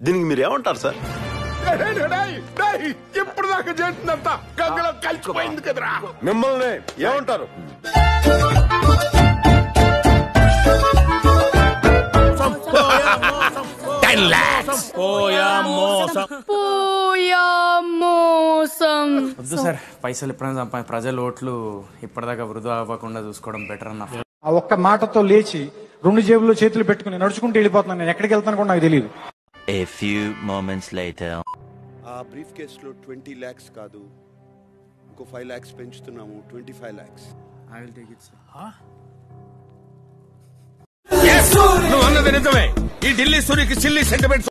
దీనికి మీరు ఏమంటారు సార్ ఇప్పుడు దాకా చేసినంత గంగలో కలిసిపోయింది కదరా మిమ్మల్ని ఏమంటారు టెన్ లాక్స్ పోయా మోసం వద్దు సార్ పైసలు ఎప్పుడైనా సంపా ప్రజల ఓట్లు ఇప్పటిదాకా వృధా అవ్వకుండా చూసుకోవడం బెటర్ అన్న ఆ ఒక్క మాటతో లేచి రెండు జేబుల్లో చేతులు పెట్టుకుని నడుచుకుంటూ వెళ్ళిపోతున్నాను నేను ఎక్కడికి వెళ్తాను కూడా నాకు తెలియదు A few moments later. ఆ బ్రీఫ్ కేసులో ట్వంటీ ల్యాక్స్ కాదు ఇంకో ఫైవ్ ల్యాక్స్ పెంచుతున్నాము twenty five lakhs I will take it sir నువ్వు అన్నది నిజమే ఈ ఢిల్లీ సూర్యకి సిల్లీ సెంటిమెంట్స్